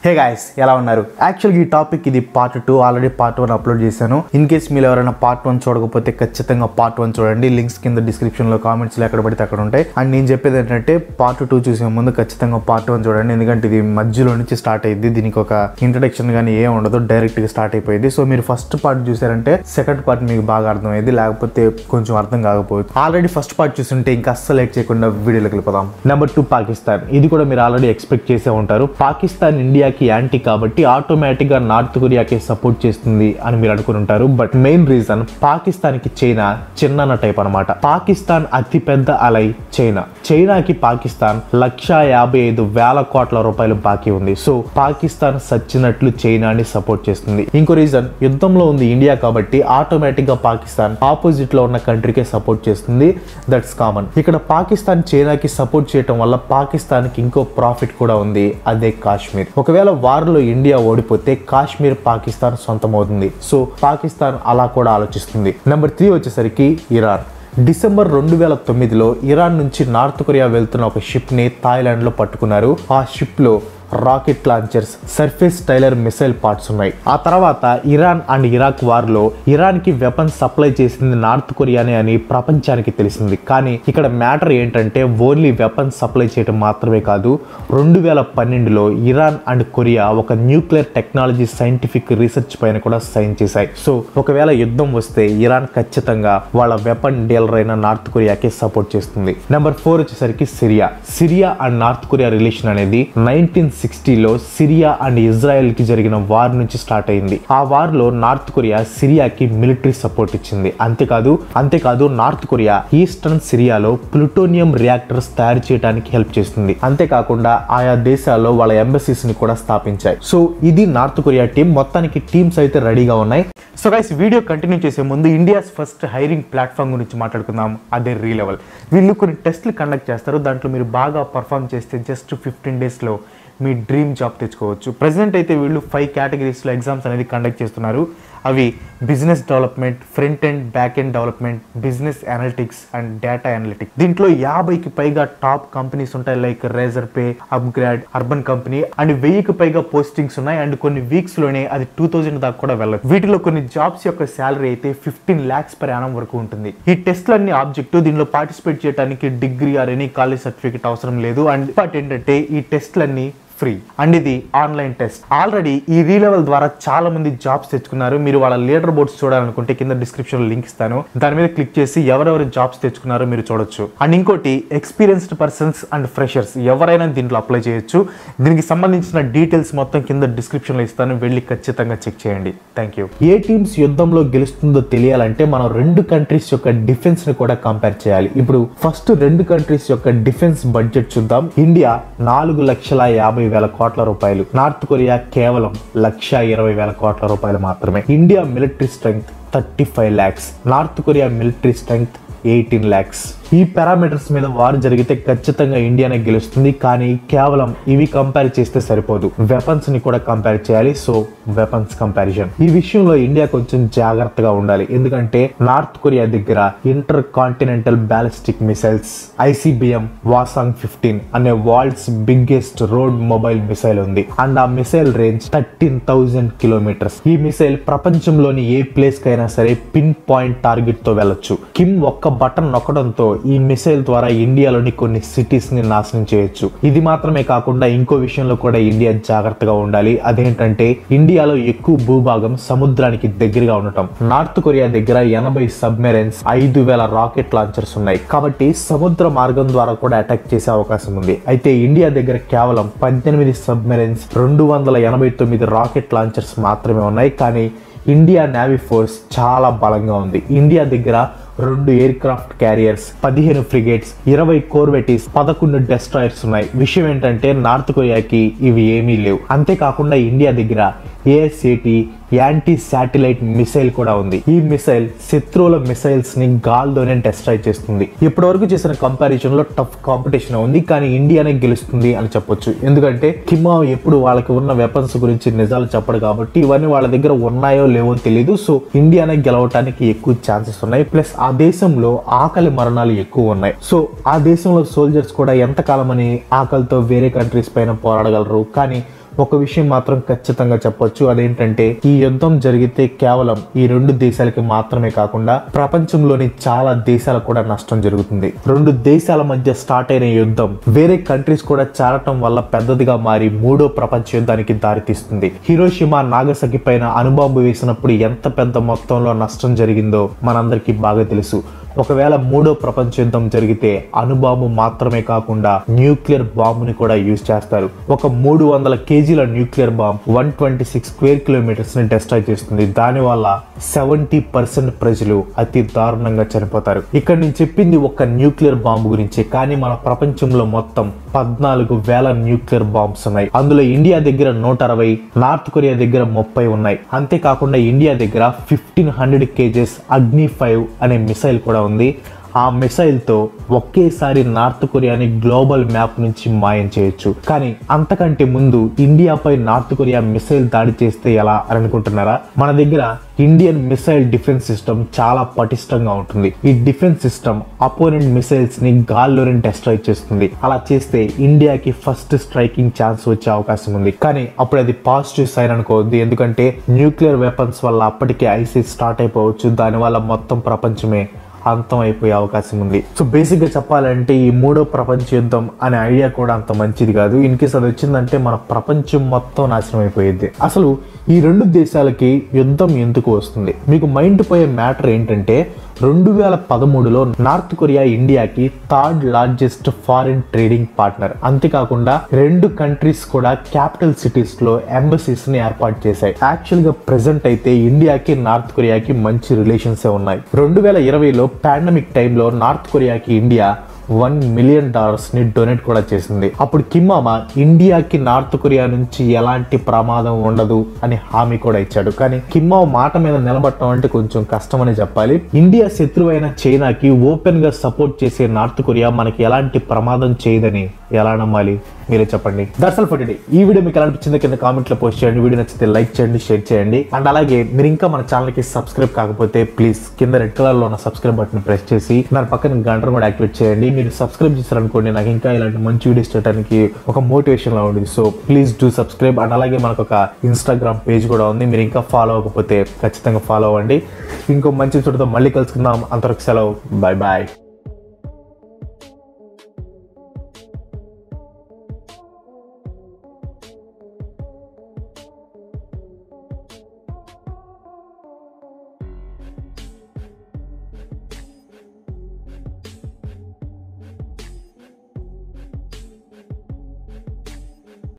hey guys ఎలా ఉన్నారు యాక్చువల్గా ఈ టాపిక్ ఇది part two already part one upload చేశాను ఇన్ కేస్ మీరు ఎవరైనా పార్ట్ వన్ చూడకపోతే ఖచ్చితంగా పార్ట్ వన్ చూడండి లింక్స్ కింద డిస్క్రిప్షన్లో కామెంట్స్లో ఎక్కడ పడితే అక్కడ ఉంటాయి అండ్ నేను చెప్పేది ఏంటంటే పార్ట్ టూ చూసే ముందు ఖచ్చితంగా పార్ట్ వన్ చూడండి ఎందుకంటే ఇది మధ్యలో నుంచి స్టార్ట్ అయ్యింది దీనికి ఒక ఇంట్రడక్షన్ కానీ ఏం ఉండదు డైరెక్ట్గా స్టార్ట్ అయిపోయింది సో మీరు ఫస్ట్ పార్ట్ చూసారంటే సెకండ్ పార్ట్ మీకు బాగా అర్థమైంది లేకపోతే కొంచెం అర్థం కాకపోవచ్చు ఆల్రెడీ ఫస్ట్ పార్ట్ చూస్తుంటే ఇంకా అస్సలు లేట్ చేయకుండా వీడియోలోకి వెళ్ళిపోదాం నెంబర్ టూ పాకిస్తాన్ ఇది కూడా మీరు ఆల్రెడీ ఎక్స్పెక్ట్ చేసే ఉంటారు పాకిస్తాన్ ఇండియాకి యాంటీ కాబట్టి ఆటోమేటిక్ గా నార్త్ కొరియాకి సపోర్ట్ చేస్తుంది అని మీరు అనుకుని ఉంటారు బట్ మెయిన్ రీజన్ పాకిస్తాన్ కి చైనా చిన్న టైప్ అనమాట పాకిస్తాన్ అతి పెద్ద అలై చైనా చైనాకి పాకిస్తాన్ లక్ష యాభై ఐదు వేల కోట్ల రూపాయలు బాకీ ఉంది సో పాకిస్తాన్ సచ్చినట్లు చైనాని సపోర్ట్ చేస్తుంది ఇంకో రీజన్ యుద్ధంలో ఉంది ఇండియా కాబట్టి ఆటోమేటిక్ గా పాకిస్తాన్ ఆపోజిట్ లో ఉన్న కంట్రీకే సపోర్ట్ చేస్తుంది దట్స్ కామన్ ఇక్కడ పాకిస్తాన్ చైనాకి సపోర్ట్ చేయటం వల్ల పాకిస్తాన్ కి ఇంకో ప్రాఫిట్ కూడా ఉంది అదే కాశ్మీర్ ఒకవేళ వార్లో ఇండియా ఓడిపోతే కాశ్మీర్ పాకిస్తాన్ సొంతమవుతుంది సో పాకిస్తాన్ అలా కూడా ఆలోచిస్తుంది నెంబర్ త్రీ వచ్చేసరికి ఇరాన్ డిసెంబర్ రెండు వేల తొమ్మిదిలో ఇరాన్ నుంచి నార్త్ కొరియా వెళ్తున్న ఒక షిప్ ని థాయిలాండ్ లో పట్టుకున్నారు ఆ షిప్ లో rocket launchers surface to air missile parts ఉన్నాయి ఆ తర్వాత ఇరాన్ అండ్ ఇరాక్ వార్ లో ఇరాన్ కి వెపన్స్ సప్లై చేసింది నార్త్ కొరియానే అని ప్రపంచానికి తెలిసింది కానీ ఇక్కడ మ్యాటర్ ఏంటంటే ఓన్లీ వెపన్స్ సప్లై చేయడం మాత్రమే కాదు రెండు వేల పన్నెండులో ఇరాన్ అండ్ కొరియా ఒక న్యూక్లియర్ టెక్నాలజీ సైంటిఫిక్ రీసెర్చ్ పైన కూడా సైన్ చేశాయి సో ఒకవేళ యుద్ధం వస్తే ఇరాన్ ఖచ్చితంగా వాళ్ళ వెపన్ డీలర్ అయిన నార్త్ కొరియాకి సపోర్ట్ చేస్తుంది నెంబర్ ఫోర్ వచ్చేసరికి Syria Syria and north Korea relation అనేది నైన్టీన్ సిక్స్టీలో సిరియా అండ్ ఇజ్రాయెల్ కి జరిగిన వార్ నుంచి స్టార్ట్ అయింది ఆ వార్ లో నార్త్ కొరియా సిరియాకి మిలిటరీ సపోర్ట్ ఇచ్చింది అంతేకాదు అంతేకాదు నార్త్ కొరియా ఈస్టర్న్ సిరియాలో ప్లూటోనియం రియాక్టర్స్ తయారు చేయడానికి హెల్ప్ చేస్తుంది అంతేకాకుండా ఆయా దేశాల్లో వాళ్ళ ఎంబసీస్ ని కూడా స్థాపించాయి సో ఇది నార్త్ కొరియా టీం మొత్తానికి టీమ్స్ అయితే రెడీగా ఉన్నాయి సో గైస్ వీడియో కంటిన్యూ చేసే ముందు ఇండియాస్ ఫస్ట్ హైరింగ్ ప్లాట్ఫామ్ గురించి మాట్లాడుకుందాం అదే రీ లెవెల్ వీళ్ళు కొన్ని టెస్ట్లు కండక్ట్ చేస్తారు దాంట్లో మీరు బాగా పర్ఫామ్ చేస్తే జస్ట్ ఫిఫ్టీన్ డేస్లో మీ డ్రీమ్ జాబ్ తెచ్చుకోవచ్చు ప్రజెంట్ అయితే వీళ్ళు ఫైవ్ కేటగిరీస్లో ఎగ్జామ్స్ అనేది కండక్ట్ చేస్తున్నారు అవి business development front and back end development business analytics and data analytics దీంట్లో యాభైకి పైగా టాప్ కంపెనీస్ ఉంటాయి like Razorpay upGrad Urban Company and వెయ్యికి పైగా పోస్టింగ్స్ ఉన్నాయి అండ్ కొన్ని వీక్స్ లోనే అది టూ థౌజండ్ దాకా కూడా వెళ్ళదు వీటిలో కొన్ని జాబ్స్ యొక్క శాలరీ అయితే ఫిఫ్టీన్ ల్యాక్స్ పర్ యానం వరకు ఉంటుంది ఈ టెస్ట్లన్నీ ఆబ్జెక్టివ్ దీనిలో పార్టిసిపేట్ చేయడానికి degree or any college certificate అవసరం లేదు అండ్ బట్ ఏంటంటే ఈ టెస్ట్లన్నీ ఫ్రీ అండ్ ఇది ఆన్లైన్ టెస్ట్ ఆల్రెడీ ఈ రీ లెవెల్ ద్వారా చాలా మంది జాబ్స్ తెచ్చుకున్నారు మీరు వాళ్ళ లీడర్ బోర్డ్స్ చూడాలనుకుంటే కింద డిస్క్రిప్షన్ లింక్ ఇస్తాను దాని మీద క్లిక్ చేసి ఎవరెవరు జాబ్స్ తెచ్చుకున్నారో మీరు చూడొచ్చు అండ్ ఇంకోటి ఎక్స్పీరియన్స్డ్ పర్సన్స్ అండ్ ఫ్రెషర్స్ ఎవరైనా దీంట్లో అప్లై చేయొచ్చు దీనికి సంబంధించిన డీటెయిల్స్ మొత్తం కింద డిస్క్రిప్షన్ లో ఇస్తాను వెళ్ళి ఖచ్చితంగా చెక్ చేయండి థ్యాంక్ యూ ఏ టీమ్స్ యుద్ధంలో గెలుస్తుందో తెలియాలంటే మనం రెండు కంట్రీస్ యొక్క డిఫెన్స్ ని కూడా కంపేర్ చేయాలి ఇప్పుడు ఫస్ట్ రెండు కంట్రీస్ యొక్క డిఫెన్స్ బడ్జెట్ చూద్దాం ఇండియా నాలుగు లక్షల యాభై వేల కోట్ల రూపాయలు నార్త్ కొరియా కేవలం లక్ష ఇరవై వేల కోట్ల రూపాయలు మాత్రమే India military strength thirty five lakhs north Korea military strength eighteen lakhs ఈ పారామీటర్స్ మీద వారు జరిగితే ఖచ్చితంగా ఇండియానే గెలుస్తుంది కానీ కేవలం ఇవి కంపేర్ చేస్తే సరిపోదు వెపన్స్ ని కూడా కంపేర్ చేయాలి సో వెపన్స్ కంపారిజన్ ఈ విషయంలో ఇండియా కొంచెం జాగ్రత్తగా ఉండాలి ఎందుకంటే నార్త్ కొరియా దగ్గర intercontinental ballistic missiles ICBM Hwasong fifteen అనే world's biggest road mobile missile ఉంది అండ్ ఆ missile range thirteen thousand kilometres ఈ మిసైల్ ప్రపంచంలోని ఏ ప్లేస్ కైనా సరే పిన్ పాయింట్ టార్గెట్ తో వెళ్ళొచ్చు కిమ్ ఒక్క బటన్ నొక్కడంతో ఈ మిసైల్ ద్వారా ఇండియాలోని కొన్ని సిటీస్ ని నాశనం చేయొచ్చు ఇది మాత్రమే కాకుండా ఇంకో విషయంలో కూడా ఇండియా జాగ్రత్తగా ఉండాలి అదేంటంటే ఇండియాలో ఎక్కువ భూభాగం సముద్రానికి దగ్గరగా ఉండటం నార్త్ కొరియా దగ్గర ఎనభై సబ్మెరైన్స్ ఐదు వేల రాకెట్ లాంచర్స్ ఉన్నాయి కాబట్టి సముద్ర మార్గం ద్వారా కూడా అటాక్ చేసే అవకాశం ఉంది అయితే ఇండియా దగ్గర కేవలం పద్దెనిమిది సబ్మెరైన్స్ రెండు వందల ఎనభై తొమ్మిది రాకెట్ లాంచర్స్ మాత్రమే ఉన్నాయి కానీ ఇండియా నేవీ ఫోర్స్ చాలా బలంగా ఉంది ఇండియా దగ్గర రెండు ఎయిర్ క్రాఫ్ట్ క్యారియర్స్ పదిహేను ఫ్రిగేట్స్ ఇరవై కోర్వెటీస్ పదకొండు డెస్ట్రాయర్స్ ఉన్నాయి విషయం ఏంటంటే నార్త్ కొరియాకి ఇవి ఏమీ లేవు అంతేకాకుండా ఇండియా దగ్గర ఏఎస్ఏటి యాంటీ శాటిలైట్ మిసైల్ కూడా ఉంది ఈ మిసైల్ శత్రువుల మిసైల్స్ ని గాల్లోనే డెస్ట్రాయ్ చేస్తుంది ఇప్పటి వరకు చేసిన కంపారిజన్ లో టఫ్ కాంపిటీషన్ ఉంది కానీ ఇండియానే గెలుస్తుంది అని చెప్పొచ్చు ఎందుకంటే కిమ్మా ఎప్పుడు వాళ్ళకి ఉన్న వెపన్స్ గురించి నిజాలు చెప్పడు కాబట్టి ఇవన్నీ వాళ్ళ దగ్గర ఉన్నాయో లేవో తెలియదు సో ఇండియానే గెలవటానికి ఎక్కువ ఛాన్సెస్ ఉన్నాయి ప్లస్ ఆ దేశంలో ఆకలి మరణాలు ఎక్కువ ఉన్నాయి సో ఆ దేశంలో సోల్జర్స్ కూడా ఎంతకాలం అని ఆకలితో వేరే కంట్రీస్ పైన పోరాడగలరు కానీ ఒక విషయం మాత్రం ఖచ్చితంగా చెప్పొచ్చు అదేంటంటే ఈ యుద్ధం జరిగితే కేవలం ఈ రెండు దేశాలకి మాత్రమే కాకుండా ప్రపంచంలోని చాలా దేశాలకు కూడా నష్టం జరుగుతుంది రెండు దేశాల మధ్య స్టార్ట్ అయిన యుద్ధం వేరే కంట్రీస్ కూడా చేరటం వల్ల పెద్దదిగా మారి మూడో ప్రపంచ యుద్ధానికి దారితీస్తుంది హిరోషిమా నాగసకి పైన అణుబాంబు వేసినప్పుడు ఎంత పెద్ద మొత్తంలో నష్టం జరిగిందో మనందరికీ బాగా తెలుసు ఒకవేళ మూడో ప్రపంచ యుద్ధం జరిగితే అణుబాంబు మాత్రమే కాకుండా న్యూక్లియర్ బాంబుని కూడా యూజ్ చేస్తారు ఒక మూడు వందల కేజీల nuclear bomb one twenty six square kilometres ని డిస్ట్రాయ్ చేస్తుంది దానివల్ల సెవెంటీ పర్సెంట్ ప్రజలు అతి దారుణంగా చనిపోతారు ఇక్కడ నేను చెప్పింది ఒక న్యూక్లియర్ బాంబు గురించి కానీ మన ప్రపంచంలో మొత్తం పద్నాలుగు వేల న్యూక్లియర్ బాంబ్స్ ఉన్నాయి అందులో ఇండియా దగ్గర నూట అరవై నార్త్ కొరియా దగ్గర ముప్పై ఉన్నాయి అంతేకాకుండా ఇండియా దగ్గర fifteen hundred kgs Agni five అనే మిసైల్ కూడా ఉంది ఆ మిసైల్ తో ఒకేసారి నార్త్ కొరియాని గ్లోబల్ మ్యాప్ నుంచి మాయం చేయొచ్చు కానీ అంతకంటే ముందు ఇండియాపై నార్త్ కొరియా మిసైల్ దాడి చేస్తే ఎలా అని అనుకుంటున్నారా మన దగ్గర ఇండియన్ మిసైల్ డిఫెన్స్ సిస్టమ్ చాలా పటిష్టంగా ఉంటుంది ఈ డిఫెన్స్ సిస్టమ్ అపోనెంట్ మిసైల్స్ ని గాల్లోనే డెస్ట్రాయ్ చేస్తుంది అలా చేస్తే ఇండియాకి ఫస్ట్ స్ట్రైకింగ్ ఛాన్స్ వచ్చే అవకాశం ఉంది కానీ అప్పుడు అది పాజిటివ్ సైన్ అనుకోవద్దు ఎందుకంటే న్యూక్లియర్ వెపన్స్ వల్ల అప్పటికే ఐసీస్ స్టార్ట్ అయిపోవచ్చు దానివల్ల మొత్తం ప్రపంచమే అంతం అయిపోయే అవకాశం ఉంది సో బేసిక్ గా చెప్పాలంటే ఈ మూడో ప్రపంచ యుద్ధం అనే ఐడియా కూడా అంత మంచిది కాదు ఇన్ కేస్ అది వచ్చిందంటే మన ప్రపంచం మొత్తం నాశనం అయిపోయేది అసలు ఈ రెండు దేశాలకి యుద్ధం ఎందుకు వస్తుంది మీకు మైండ్ పోయే మ్యాటర్ ఏంటంటే రెండు వేల పదమూడులో నార్త్ కొరియా ఇండియాకి third largest foreign trading partner అంతేకాకుండా రెండు కంట్రీస్ కూడా క్యాపిటల్ సిటీస్ లో ఎంబసీస్ ని ఏర్పాటు చేశాయి యాక్చువల్ గా ప్రెసెంట్ అయితే ఇండియాకి నార్త్ కొరియాకి మంచి రిలేషన్స్ ఉన్నాయి రెండు వేల ఇరవైలో పాండమిక్ టైంలో నార్త్ కొరియాకి ఇండియా వన్ మిలియన్ డాలర్స్ ని డొనేట్ కూడా చేసింది అప్పుడు కిమ్మామా ఇండియాకి నార్త్ కొరియా నుంచి ఎలాంటి ప్రమాదం ఉండదు అని హామీ కూడా ఇచ్చాడు కానీ కిమ్మావ మాట మీద నిలబడటం అంటే కొంచెం కష్టమని చెప్పాలి ఇండియా శత్రువైన చైనాకి ఓపెన్ గా సపోర్ట్ చేసే నార్త్ కొరియా మనకి ఎలాంటి ప్రమాదం చేయదని ఎలా నమ్మాలి మీరే చెప్పండి దర్శల్ ఫర్ టుడే ఈ వీడియో మీకు ఎలా అనిపించిందో కింద కామెంట్ లో పోస్ట్ చేయండి వీడియో నచ్చితే లైక్ చేయండి షేర్ చేయండి అండ్ అలాగే మీరు ఇంకా మన ఛానల్ కి సబ్స్క్రైబ్ కాకపోతే ప్లీజ్ కింద రెడ్ కలర్ లో ఉన్న సబ్స్క్రైబ్ బటన్ ప్రెస్ చేసి దాని పక్కన గంటను కూడా యాక్టివేట్ చేయండి మీరు సబ్స్క్రైబ్ చేశారనుకోండి నాకు ఇంకా ఇలాంటి మంచి వీడియోస్ చేయడానికి ఒక మోటివేషన్ లా ఉంటుంది so please do subscribe and అలాగే మనకు ఒక ఇన్స్టాగ్రామ్ పేజ్ కూడా ఉంది మీరు ఇంకా ఫాలో అవ్వకపోతే ఖచ్చితంగా ఫాలో అవ్వండి ఇంకో మంచి చోటుతో మళ్ళీ కలుసుకుందాం అంతవరకు సెలవు బాయ్ బాయ్